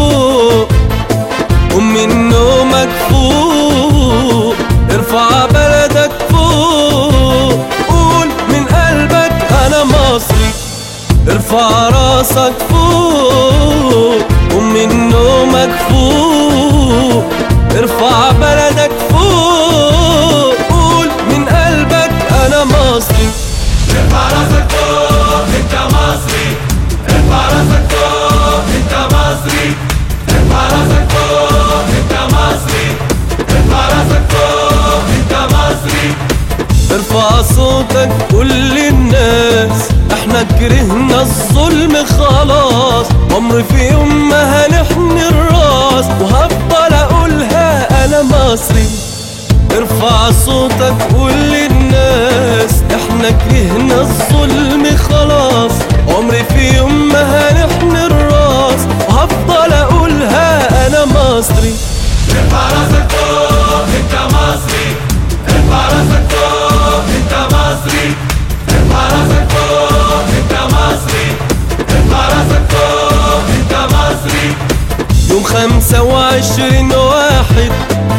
فوق قوم من نومك فوق ارفع بلدك فوق قول من قلبك انا مصري ارفع راسك فوق قوم من نومك فوق ارفع بلدك فوق قول من قلبك انا مصري ارفع راسك فوق انت مصري ارفع راسك فوق انت مصري ارفع راسك فوق انت مصري ارفع راسك فوق انت مصري ارفع صوتك قول للناس احنا كرهنا الظلم خلاص عمر في يوم ما هنحني الراس وهفضل اقولها انا مصري ارفع صوتك قول للناس احنا كرهنا الظلم خلاص عمري في يوم ما هنحني الراس وهفضل اقولها انا مصري ارفع راسك فوق انت مصري ارفع راسك فوق انت مصري ارفع راسك فوق انت مصري ارفع راسك فوق انت مصري يوم خمسة وعشرين واحد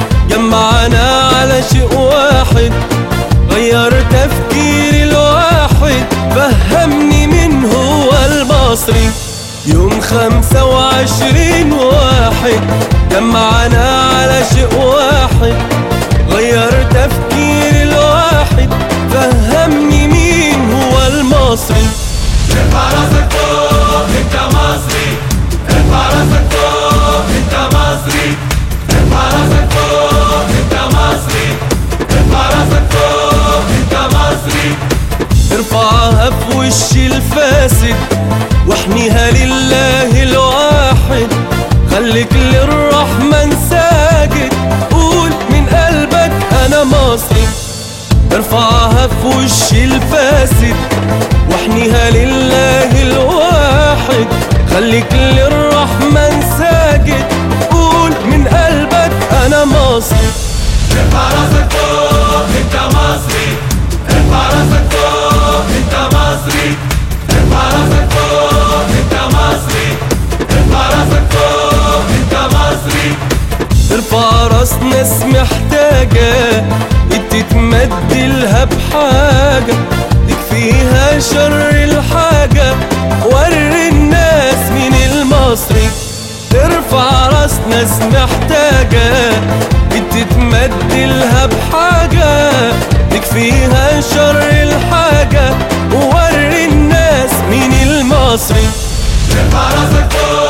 جمعنا على شيء واحد غير تفكيري الواحد فهمني من هو المصري يوم خمسة وعشرين واحد جمعنا على شيء واحد غير تفكيري الواحد فهمني مين هو المصري ارفع راسك فوق انت مصري ارفع راسك فوق انت مصري ارفع راسك فوق انت مصري ارفع راسك فوق انت مصري ارفعها في وش الفاسد واحميها لله الواحد خليك للرحمن ساجد قول من قلبك انا مصري ارفعها في وش الفاسد واحميها لله الواحد خليك للرحمن ساجد قول من قلبك انا مصري ارفع راسك فوق انت مصري ارفع راسك فوق انت مصري ارفع راسك فوق انت مصري ارفع راسك فوق انت مصري ارفع راس ناس محتاجة تتمد لها بحاجة تكفيها شر الحاجة وري الناس مين المصري ارفع راس ناس محتاجة تتمد لها بحاجة تكفيها شر الحاجة وري الناس مين المصري ارفع راسك فوق